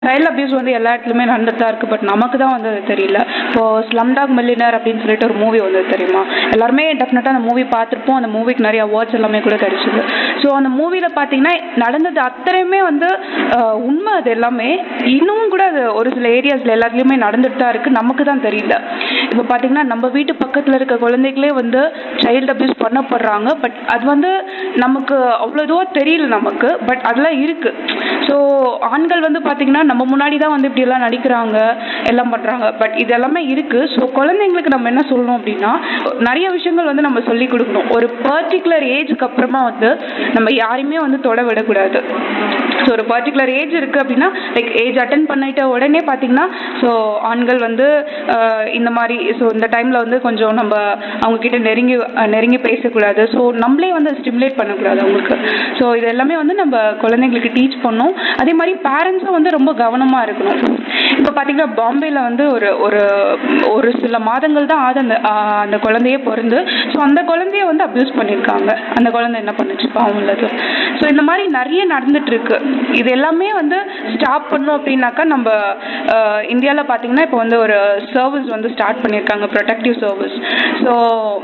Child abuse வந்து எல்லா இடத்துலையுமே நடந்துட்டு தான் இருக்குது பட் நமக்கு தான் வந்து அது தெரியல இப்போ ஸ்லம்டாக் மில்லினர் அப்படின்னு சொல்லிட்டு ஒரு மூவி வந்து தெரியுமா எல்லாருமே டெஃபினட்டாக அந்த மூவி பார்த்துருப்போம் அந்த மூவிக்கு நிறைய அவார்ட்ஸ் எல்லாமே கூட கிடைச்சிது ஸோ அந்த மூவியில் பார்த்தீங்கன்னா நடந்தது அத்தனையுமே வந்து அஹ், உண்மை அது எல்லாமே இன்னமும் கூட அது ஒரு சில ஏரியாஸில் எல்லாத்துலேயுமே நடந்துட்டு தான் இருக்குது நமக்கு தான் தெரியல இப்போ பார்த்தீங்கன்னா நம்ம வீட்டு பக்கத்தில் இருக்க குழந்தைகளே வந்து சைல்டு அபியூஸ் பண்ணப்படுறாங்க பட் அது வந்து நமக்கு அவ்வளோ இதுவாக தெரியல நமக்கு பட் அதெல்லாம் இருக்குது ஸோ ஆண்கள் வந்து பார்த்தீங்கன்னா நம்ம முன்னாடி தான் வந்து இப்படியெல்லாம் நடிக்கிறாங்க எல்லாம் பண்ணுறாங்க பட் இது எல்லாமே இருக்குது ஸோ குழந்தைங்களுக்கு நம்ம என்ன சொல்லணும் அப்படின்னா நிறைய விஷயங்கள் வந்து நம்ம சொல்லி கொடுக்கணும் ஒரு பர்டிகுலர் ஏஜுக்கு அப்புறமா வந்து நம்ம யாரையுமே வந்து தொட விடக்கூடாது ஸோ ஒரு பர்டிகுலர் ஏஜ் இருக்குது அப்படின்னா லைக் ஏஜ் அட்டன் பண்ணிட்ட உடனே பார்த்தீங்கன்னா ஸோ ஆண்கள் வந்து ஆஹ், இந்த மாதிரி ஸோ இந்த டைமில் வந்து கொஞ்சம் நம்ம அவங்க கிட்ட நெருங்கி அஹ், நெருங்கி பேசக்கூடாது ஸோ நம்மளே வந்து ஸ்டிமுலேட் பண்ணக்கூடாது அவங்களுக்கு ஸோ இது எல்லாமே வந்து நம்ம குழந்தைங்களுக்கு டீச் பண்ணணும் அதே மாதிரி பேரண்ட்ஸும் வந்து ரொம்ப கவனமாக இருக்கணும் இப்போ பார்த்தீங்கன்னா பாம்பேல வந்து ஒரு ஒரு ஒரு சில மாதங்கள் தான் ஆகுது அந்த ஆஹ், அந்த குழந்தையே பிறந்து ஸோ அந்த குழந்தைய வந்து அப்யூஸ் பண்ணியிருக்காங்க அந்த குழந்தை என்ன பண்ணுச்சு பாவம் உள்ளது ஸோ இந்த மாதிரி நிறைய நடந்துட்டு இருக்கு இது எல்லாமே வந்து ஸ்டாப் பண்ணோம் அப்படின்னாக்கா நம்ம இந்தியாவில் பார்த்தீங்கன்னா இப்போ வந்து ஒரு சர்வீஸ் வந்து ஸ்டார்ட் பண்ணியிருக்காங்க ப்ரொடெக்டிவ் சர்வீஸ் ஸோ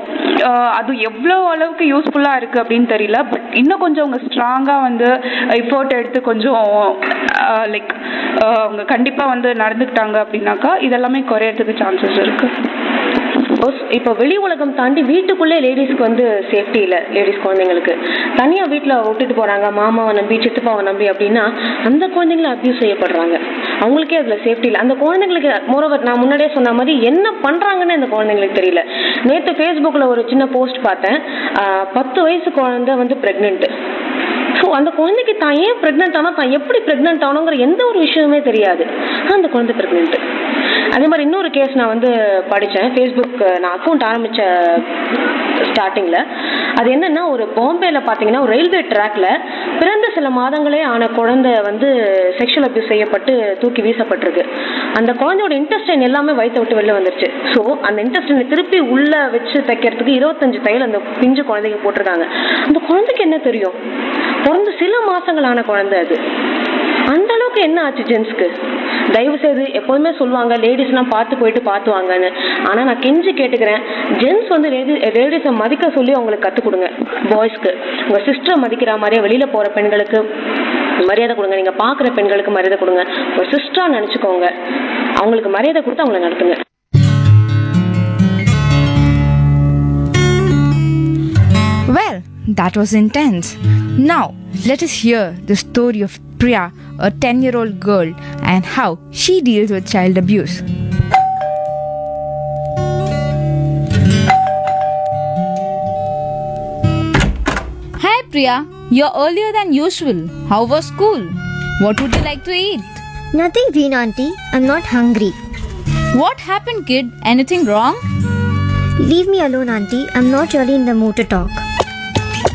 அது எவ்வளோ அளவுக்கு யூஸ்ஃபுல்லாக இருக்குது அப்படின்னு தெரியல பட் இன்னும் கொஞ்சம் அவங்க ஸ்ட்ராங்காக வந்து எஃபோர்ட் எடுத்து கொஞ்சம் லைக் அவங்க கண்டிப்பாக வந்து நடந்துக்கிட்டாங்க அப்படின்னாக்கா இதெல்லாமே குறையறதுக்கு சான்சஸ் இருக்குது Suppose இப்போ வெளி உலகம் தாண்டி வீட்டுக்குள்ளே லேடிஸ்க்கு வந்து சேஃப்டி இல்லை லேடிஸ் குழந்தைங்களுக்கு தனியாக வீட்டில் விட்டுட்டு போகிறாங்க மாமாவை நம்பி சித்தப்பாவை நம்பி அப்படின்னா அந்த குழந்தைங்களும் அப்யூஸ் செய்யப்படுறாங்க அவங்களுக்கே அதில் சேஃப்டி இல்லை அந்த குழந்தைங்களுக்கு மோரோவர் நான் முன்னாடியே சொன்ன மாதிரி என்ன பண்ணுறாங்கன்னு அந்த குழந்தைங்களுக்கு தெரியல நேற்று ஃபேஸ்புக்கில் ஒரு சின்ன போஸ்ட் பார்த்தேன் ஆஹ் பத்து வயசு குழந்தை வந்து ப்ரெக்னென்ட்டு ஸோ அந்த குழந்தைக்கு தான் ஏன் ப்ரெக்னென்ட் ஆனால் தான் எப்படி ப்ரெக்னென்ட் ஆகணுங்கிற எந்த ஒரு விஷயமே தெரியாது ஆனா, அந்த குழந்தை ப்ரெக்னென்ட் அதே மாதிரி இன்னொரு கேஸ் நான் வந்து படித்தேன் ஃபேஸ்புக் நான் அக்கௌண்ட் ஆரம்பித்த ஸ்டார்டிங்கில் அது என்னன்னா ஒரு பாம்பேல பார்த்தீங்கன்னா ஒரு ரயில்வே ட்ராக்ல பிறந்த சில மாதங்களே ஆன குழந்தை வந்து செக்ஷுவல் அபியூஸ் செய்யப்பட்டு தூக்கி வீசப்பட்டிருக்கு அந்த குழந்தையோட இன்டெஸ்டைன் எல்லாமே வயிற்ற விட்டு வெளில வந்துருச்சு ஸோ அந்த இன்டெஸ்டைனை திருப்பி உள்ள வச்சு தைக்கிறதுக்கு இருபத்தஞ்சு தையல் அந்த பிஞ்சு குழந்தைக்கு போட்டிருக்காங்க அந்த குழந்தைக்கு என்ன தெரியும் பிறந்து சில மாசங்களான குழந்தை அது அந்த அளவுக்கு என்ன ஆச்சு ஜென்ஸ்க்கு தயவு செய்து எப்போதுமே சொல்லுவாங்க லேடிஸ்லாம் பார்த்து போயிட்டு பார்த்து வாங்கன்னு ஆனால் நான் கெஞ்சி கேட்டுக்கிறேன் ஜென்ஸ் வந்து லேடி லேடிஸை மதிக்க சொல்லி அவங்களுக்கு கற்றுக் கொடுங்க பாய்ஸ்க்கு உங்கள் சிஸ்டரை மதிக்கிற மாதிரியே வெளியில் போகிற பெண்களுக்கு மரியாதை கொடுங்க நீங்கள் பார்க்குற பெண்களுக்கு மரியாதை கொடுங்க ஒரு சிஸ்டராக நினச்சிக்கோங்க அவங்களுக்கு மரியாதை கொடுத்து அவங்கள நடத்துங்க Well, that was intense. Now, let us hear the story of Priya, a 10 year old girl, and how she deals with child abuse. Hi Priya, you're earlier than usual. How was school? What would you like to eat? Nothing, Green Auntie. I'm not hungry. What happened, kid? Anything wrong? Leave me alone, Auntie. I'm not really in the mood to talk.